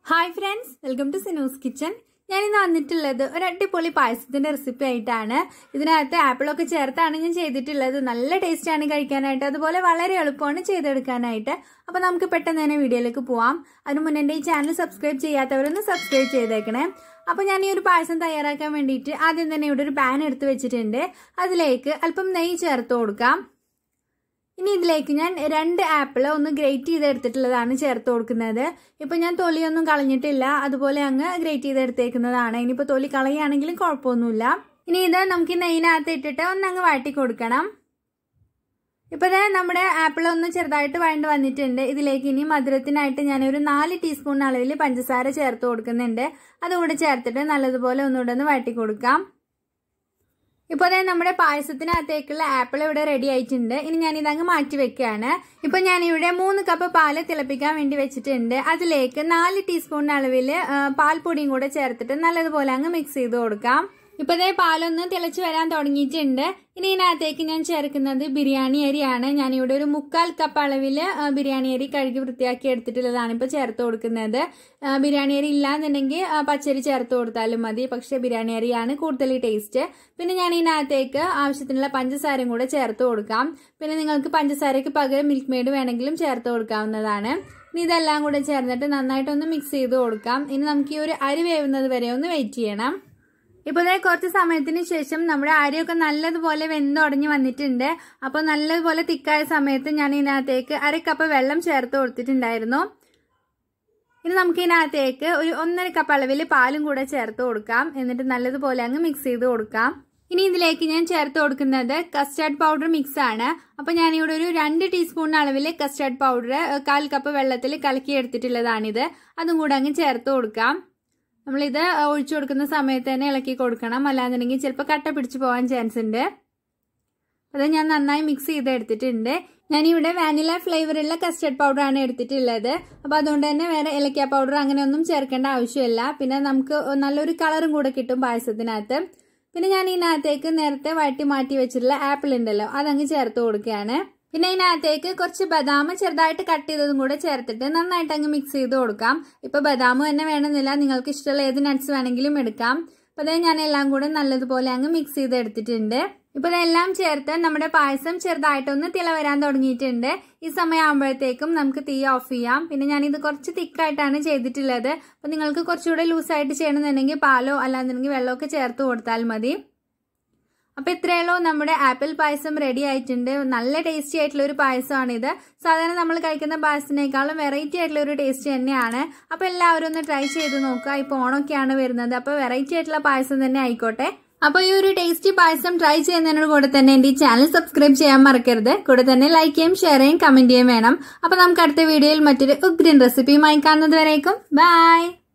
hi friends welcome to Sinu's kitchen ഞാനിന്ന് വന്നിട്ടുള്ളത് ഒരു അടിപൊളി പായസത്തിന്റെ റെസിപ്പി ആയിട്ടാണ് ഇതിനകത്ത് ആപ്പിളൊക്കെ ചേർത്താണ് ഞാൻ ചെയ്തിട്ടുള്ളത് നല്ല ടേസ്റ്റ് ആണ് കഴിക്കാനായിട്ട് അതുപോലെ വളരെ എളുപ്പമാണ് ചെയ്തെടുക്കാനായിട്ട് അപ്പോൾ നമുക്ക് പെട്ടെന്ന് തന്നെ വീഡിയോയിലേക്ക് പോവാം അതിന് മുന്നേ എൻ്റെ ഈ ചാനൽ സബ്സ്ക്രൈബ് ചെയ്യാത്തവരൊന്ന് സബ്സ്ക്രൈബ് ചെയ്തേക്കണേ അപ്പോൾ ഞാൻ ഈ ഒരു പായസം തയ്യാറാക്കാൻ വേണ്ടിയിട്ട് ആദ്യം തന്നെ ഇവിടെ ഒരു പാൻ എടുത്ത് വെച്ചിട്ടുണ്ട് അതിലേക്ക് അല്പം നെയ്യ് ചേർത്ത് കൊടുക്കാം ഇനി ഇതിലേക്ക് ഞാൻ രണ്ട് ആപ്പിൾ ഒന്ന് ഗ്രേറ്റ് ചെയ്തെടുത്തിട്ടുള്ളതാണ് ചേർത്ത് കൊടുക്കുന്നത് ഇപ്പം ഞാൻ തൊലിയൊന്നും കളഞ്ഞിട്ടില്ല അതുപോലെ അങ്ങ് ഗ്രേറ്റ് ചെയ്തെടുത്തേക്കുന്നതാണ് ഇനിയിപ്പോൾ തൊലി കളയുകയാണെങ്കിലും കുഴപ്പമൊന്നുമില്ല ഇനി ഇത് നമുക്ക് ഈ നെയ്യിനകത്ത് ഇട്ടിട്ട് ഒന്നങ്ങ് വാട്ടി കൊടുക്കണം ഇപ്പോൾ ദേ നമ്മുടെ ആപ്പിൾ ഒന്ന് ചെറുതായിട്ട് വഴണ്ട് വന്നിട്ടുണ്ട് ഇതിലേക്ക് ഇനി മധുരത്തിനായിട്ട് ഞാനൊരു നാല് ടീസ്പൂൺ അളവിൽ പഞ്ചസാര ചേർത്ത് കൊടുക്കുന്നുണ്ട് അതുകൂടെ ചേർത്തിട്ട് നല്ലതുപോലെ ഒന്നുകൂടെ ഒന്ന് വാട്ടി കൊടുക്കാം ഇപ്പോൾ അതായത് നമ്മുടെ പായസത്തിനകത്തേക്കുള്ള ആപ്പിൾ ഇവിടെ റെഡി ആയിട്ടുണ്ട് ഇനി ഞാൻ ഇതങ്ങ് മാറ്റി വെക്കുകയാണ് ഇപ്പൊ ഞാൻ ഇവിടെ മൂന്ന് കപ്പ് പാല് തിളപ്പിക്കാൻ വേണ്ടി വെച്ചിട്ടുണ്ട് അതിലേക്ക് നാല് ടീസ്പൂൺ അളവിൽ പാൽപ്പൊടിയും കൂടെ ചേർത്തിട്ട് നല്ലതുപോലെ അങ്ങ് മിക്സ് ചെയ്ത് കൊടുക്കാം ഇപ്പൊ ഇതേ പാലൊന്ന് തിളച്ച് വരാൻ തുടങ്ങിയിട്ടുണ്ട് ഇനി ഇതിനകത്തേക്ക് ഞാൻ ചേർക്കുന്നത് ബിരിയാണി അരിയാണ് ഞാനിവിടെ ഒരു മുക്കാൽ കപ്പ് അളവിൽ ബിരിയാണി അരി കഴുകി വൃത്തിയാക്കി എടുത്തിട്ടുള്ളതാണ് ഇപ്പോൾ ചേർത്ത് കൊടുക്കുന്നത് ബിരിയാണി അരി ഇല്ലാന്നുണ്ടെങ്കിൽ പച്ചരി ചേർത്ത് കൊടുത്താലും മതി പക്ഷേ ബിരിയാണി അരിയാണ് കൂടുതൽ ടേസ്റ്റ് പിന്നെ ഞാൻ ഇതിനകത്തേക്ക് ആവശ്യത്തിനുള്ള പഞ്ചസാരയും കൂടെ ചേർത്ത് കൊടുക്കാം പിന്നെ നിങ്ങൾക്ക് പഞ്ചസാരയ്ക്ക് പകരം മിൽക്ക് മെയ്ഡ് വേണമെങ്കിലും ചേർത്ത് കൊടുക്കാവുന്നതാണ് ഇനി ഇതെല്ലാം കൂടെ ചേർന്നിട്ട് നന്നായിട്ടൊന്ന് മിക്സ് ചെയ്ത് കൊടുക്കാം ഇനി നമുക്ക് ഈ ഒരു അരി വേവുന്നത് വരെ ഒന്ന് വെയിറ്റ് ചെയ്യണം ഇപ്പോൾ ഇതേ കുറച്ച് സമയത്തിന് ശേഷം നമ്മുടെ അരിയൊക്കെ നല്ലതുപോലെ വെന്തുടഞ്ഞ് വന്നിട്ടുണ്ട് അപ്പോൾ നല്ലതുപോലെ തിക്കായ സമയത്ത് ഞാൻ ഇതിനകത്തേക്ക് അര കപ്പ് വെള്ളം ചേർത്ത് കൊടുത്തിട്ടുണ്ടായിരുന്നു ഇനി നമുക്ക് ഇതിനകത്തേക്ക് ഒരു ഒന്നര കപ്പ് അളവിൽ പാലും കൂടെ ചേർത്ത് കൊടുക്കാം എന്നിട്ട് നല്ലതുപോലെ അങ്ങ് മിക്സ് ചെയ്ത് കൊടുക്കാം ഇനി ഇതിലേക്ക് ഞാൻ ചേർത്ത് കൊടുക്കുന്നത് കസ്റ്റാർഡ് പൗഡർ മിക്സ് ആണ് അപ്പോൾ ഞാനിവിടെ ഒരു രണ്ട് ടീസ്പൂൺ അളവിൽ കസ്റ്റാർഡ് പൗഡർ കാൽ കപ്പ് വെള്ളത്തിൽ കലക്കി എടുത്തിട്ടുള്ളതാണിത് അതും കൂടെ അങ്ങ് ചേർത്ത് കൊടുക്കാം നമ്മളിത് ഒഴിച്ചു കൊടുക്കുന്ന സമയത്ത് തന്നെ ഇളക്കി കൊടുക്കണം അല്ലാന്നുണ്ടെങ്കിൽ ചിലപ്പോൾ കട്ട പിടിച്ചു പോകാൻ ചാൻസ് ഉണ്ട് അത് ഞാൻ നന്നായി മിക്സ് ചെയ്ത് എടുത്തിട്ടുണ്ട് ഞാനിവിടെ വാനില ഫ്ലേവറുള്ള കസ്റ്റർഡ് പൗഡർ ആണ് എടുത്തിട്ടുള്ളത് അപ്പോൾ അതുകൊണ്ട് തന്നെ വേറെ ഏലക്ക പൗഡർ അങ്ങനെയൊന്നും ചേർക്കേണ്ട ആവശ്യമില്ല പിന്നെ നമുക്ക് നല്ലൊരു കളറും കൂടെ കിട്ടും പായസത്തിനകത്ത് പിന്നെ ഞാൻ ഇതിനകത്തേക്ക് നേരത്തെ വഴറ്റി മാറ്റി വെച്ചിട്ടുള്ള ആപ്പിൾ ഉണ്ടല്ലോ അതങ്ങ് ചേർത്ത് കൊടുക്കുകയാണ് പിന്നെ ഇതിനകത്തേക്ക് കുറച്ച് ബദാം ചെറുതായിട്ട് കട്ട് ചെയ്തതും കൂടെ ചേർത്തിട്ട് നന്നായിട്ട് അങ്ങ് മിക്സ് ചെയ്ത് കൊടുക്കാം ഇപ്പൊ ബദാം തന്നെ വേണമെന്നില്ല നിങ്ങൾക്ക് ഇഷ്ടമുള്ള ഏത് നട്ട്സ് വേണമെങ്കിലും എടുക്കാം അപ്പൊ അതേ ഞാൻ എല്ലാം കൂടെ നല്ലതുപോലെ അങ്ങ് മിക്സ് ചെയ്ത് എടുത്തിട്ടുണ്ട് ഇപ്പൊ ഇതെല്ലാം ചേർത്ത് നമ്മുടെ പായസം ചെറുതായിട്ടൊന്ന് തിള വരാൻ തുടങ്ങിയിട്ടുണ്ട് ഈ സമയം ആകുമ്പോഴത്തേക്കും നമുക്ക് തീ ഓഫ് ചെയ്യാം പിന്നെ ഞാനിത് കുറച്ച് തിക്കായിട്ടാണ് ചെയ്തിട്ടുള്ളത് അപ്പൊ നിങ്ങൾക്ക് കുറച്ചുകൂടെ ലൂസായിട്ട് ചെയ്യണമെന്നുണ്ടെങ്കിൽ പാലോ അല്ലാന്നുണ്ടെങ്കിൽ വെള്ളമൊക്കെ ചേർത്ത് കൊടുത്താൽ മതി അപ്പോൾ ഇത്രയുള്ളൂ നമ്മുടെ ആപ്പിൾ പായസം റെഡി ആയിട്ടുണ്ട് നല്ല ടേസ്റ്റി ആയിട്ടുള്ള ഒരു പായസമാണിത് സാധാരണ നമ്മൾ കഴിക്കുന്ന പായസത്തിനേക്കാളും വെറൈറ്റി ആയിട്ടുള്ള ഒരു ടേസ്റ്റ് തന്നെയാണ് അപ്പോൾ എല്ലാവരും ഒന്ന് ട്രൈ ചെയ്ത് നോക്കുക ഇപ്പോൾ ഓണമൊക്കെയാണ് വരുന്നത് അപ്പോൾ വെറൈറ്റി ആയിട്ടുള്ള പായസം തന്നെ ആയിക്കോട്ടെ അപ്പോൾ ഈ ഒരു ടേസ്റ്റി പായസം ട്രൈ ചെയ്യുന്നതിനോട് കൂടെ തന്നെ എൻ്റെ ഈ ചാനൽ സബ്സ്ക്രൈബ് ചെയ്യാൻ മറക്കരുത് കൂടെ തന്നെ ലൈക്ക് ചെയ്യും ഷെയർ ചെയ്യും കമൻറ്റ് ചെയ്യും വേണം അപ്പോൾ നമുക്ക് അടുത്ത വീഡിയോയിൽ മറ്റൊരു ഉഗ്രൻ റെസിപ്പിയുമായി കാണുന്നത് വരേക്കും ബൈ